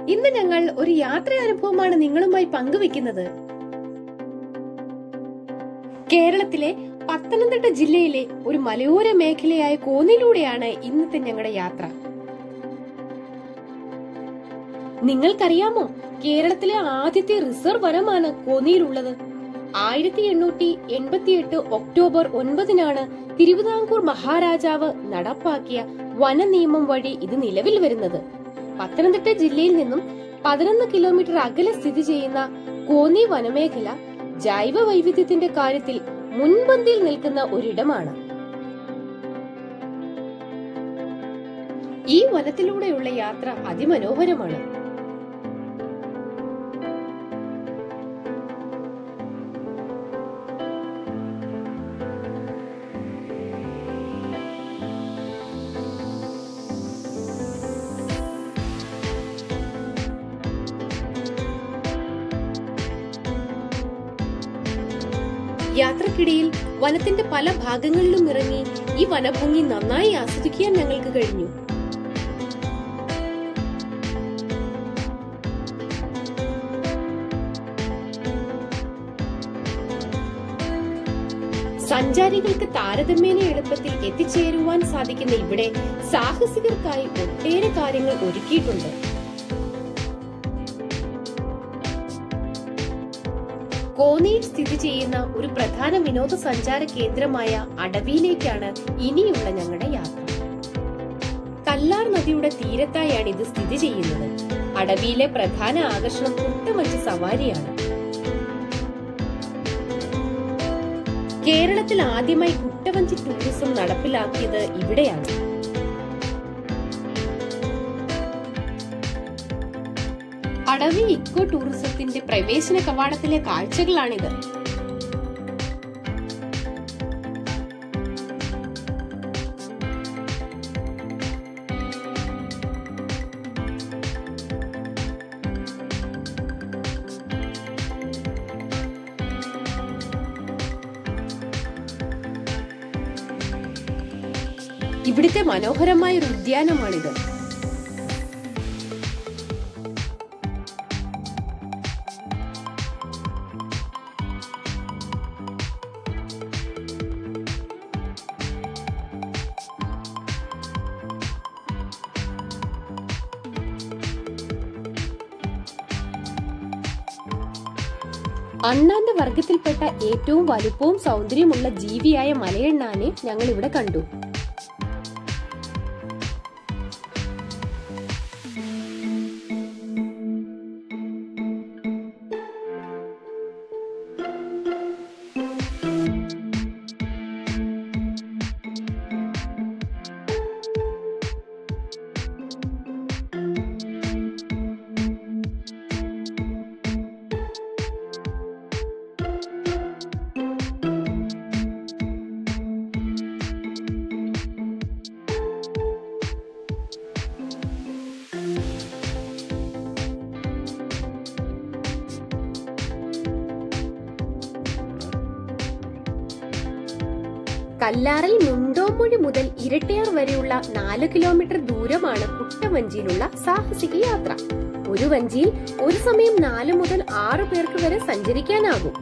ഇന്ന് ഞങ്ങൾ ഒരു യാത്രാ അനുഭവമാണ് നിങ്ങളുമായി പങ്കുവെക്കുന്നത് കേരളത്തിലെ പത്തനംതിട്ട ജില്ലയിലെ ഒരു മലയോര മേഖലയായ കോന്നിലൂടെയാണ് ഇന്നത്തെ ഞങ്ങളുടെ യാത്ര നിങ്ങൾക്കറിയാമോ കേരളത്തിലെ ആദ്യത്തെ റിസർവ് വനമാണ് കോന്നിയിലുള്ളത് ആയിരത്തി എണ്ണൂറ്റി എൺപത്തിയെട്ട് ഒക്ടോബർ ഒൻപതിനാണ് തിരുവിതാംകൂർ മഹാരാജാവ് നടപ്പാക്കിയ വന നിയമം വഴി ഇത് നിലവിൽ വരുന്നത് പത്തനംതിട്ട ജില്ലയിൽ നിന്നും പതിനൊന്ന് കിലോമീറ്റർ അകലെ സ്ഥിതി ചെയ്യുന്ന കോന്നി വനമേഖല ജൈവ വൈവിധ്യത്തിന്റെ കാര്യത്തിൽ മുൻപന്തിയിൽ നിൽക്കുന്ന ഒരിടമാണ് ഈ വനത്തിലൂടെയുള്ള യാത്ര അതിമനോഹരമാണ് യാത്രക്കിടയിൽ വനത്തിന്റെ പല ഭാഗങ്ങളിലും ഇറങ്ങി ഈ വനഭംഗി നന്നായി ആസ്വദിക്കാൻ ഞങ്ങൾക്ക് കഴിഞ്ഞു സഞ്ചാരികൾക്ക് താരതമ്യേന എളുപ്പത്തിൽ എത്തിച്ചേരുവാൻ സാധിക്കുന്ന ഇവിടെ സാഹസികർക്കായി ഒട്ടേറെ കാര്യങ്ങൾ ഒരുക്കിയിട്ടുണ്ട് കോന്നിയിൽ സ്ഥിതി ചെയ്യുന്ന ഒരു പ്രധാന വിനോദസഞ്ചാര കേന്ദ്രമായ അടവിയിലേക്കാണ് ഇനിയുള്ള ഞങ്ങളുടെ യാത്ര കല്ലാർ നദിയുടെ തീരത്തായാണ് ഇത് സ്ഥിതി ചെയ്യുന്നത് അടവിയിലെ പ്രധാന ആകർഷണം കുട്ടമഞ്ച് സവാരിയാണ് കേരളത്തിൽ ആദ്യമായി കുട്ടവഞ്ചി ടൂറിസം നടപ്പിലാക്കിയത് ഇവിടെയാണ് അടവി ഇക്കോ ടൂറിസത്തിന്റെ പ്രവേശന കവാടത്തിലെ കാഴ്ചകളാണിത് ഇവിടുത്തെ മനോഹരമായ ഒരു ഉദ്യാനമാണിത് അണ്ണാന്റെ വർഗത്തിൽപ്പെട്ട ഏറ്റവും വലുപ്പവും സൗന്ദര്യമുള്ള ജീവിയായ മലയെണ്ണാനെ ഞങ്ങൾ ഇവിടെ കണ്ടു കല്ലാറിൽ മുണ്ടോമൊഴി മുതൽ ഇരട്ടയാർ വരെയുള്ള നാല് കിലോമീറ്റർ ദൂരമാണ് കുട്ടവഞ്ചിയിലുള്ള സാഹസിക യാത്ര ഒരു വഞ്ചിയിൽ ഒരു സമയം നാല് മുതൽ ആറ് പേർക്ക് വരെ സഞ്ചരിക്കാനാകും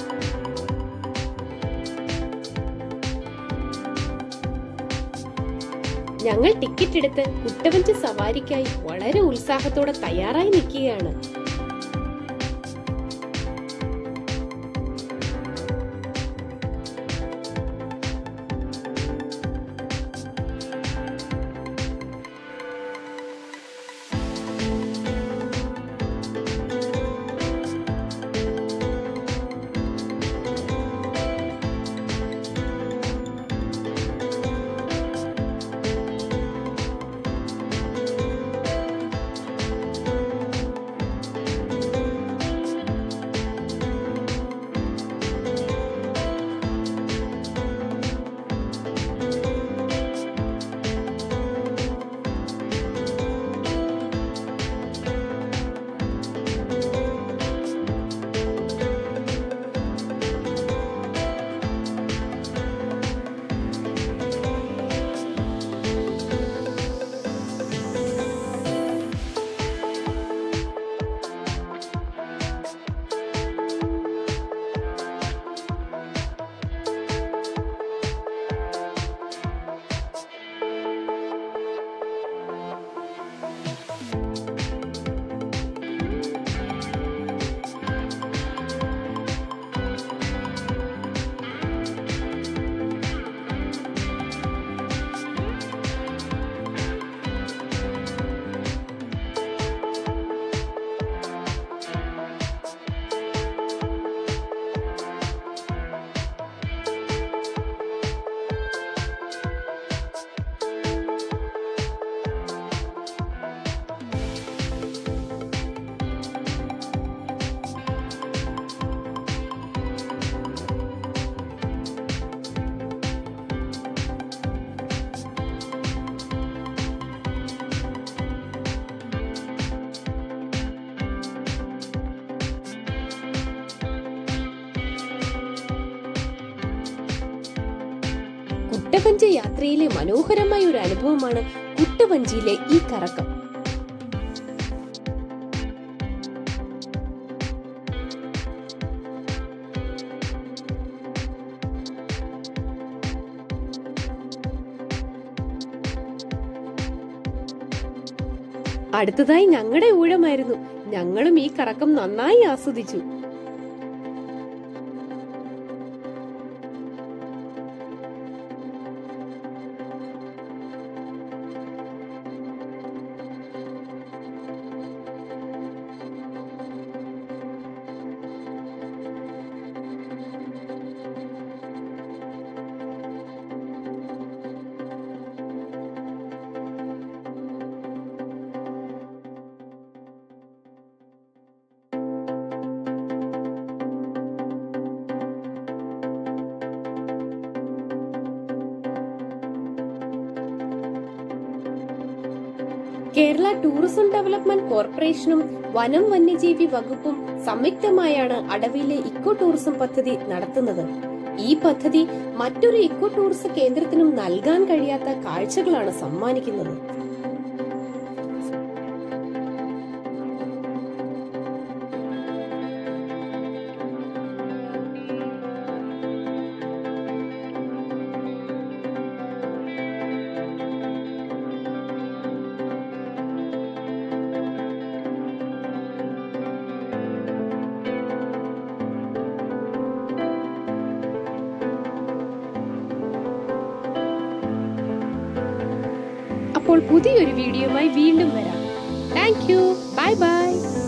ഞങ്ങൾ ടിക്കറ്റ് എടുത്ത് കുട്ടവഞ്ചി സവാരിക്കായി വളരെ ഉത്സാഹത്തോടെ തയ്യാറായി നിൽക്കുകയാണ് കുട്ടവഞ്ചി യാത്രയിലെ മനോഹരമായ ഒരു അനുഭവമാണ് കുട്ടവഞ്ചിയിലെ ഈ കറക്കം അടുത്തതായി ഞങ്ങളുടെ ഊഴമായിരുന്നു ഞങ്ങളും ഈ കറക്കം നന്നായി ആസ്വദിച്ചു കേരള ടൂറിസം ഡെവലപ്മെന്റ് കോർപ്പറേഷനും വനം വന്യജീവി വകുപ്പും സംയുക്തമായാണ് അടവിയിലെ ഇക്കോ ടൂറിസം പദ്ധതി നടത്തുന്നത് ഈ പദ്ധതി മറ്റൊരു ഇക്കോ ടൂറിസം കേന്ദ്രത്തിനും നൽകാൻ കഴിയാത്ത കാഴ്ചകളാണ് സമ്മാനിക്കുന്നത് അപ്പോൾ പുതിയൊരു വീഡിയോയുമായി വീണ്ടും വരാം താങ്ക് യു ബൈ ബൈ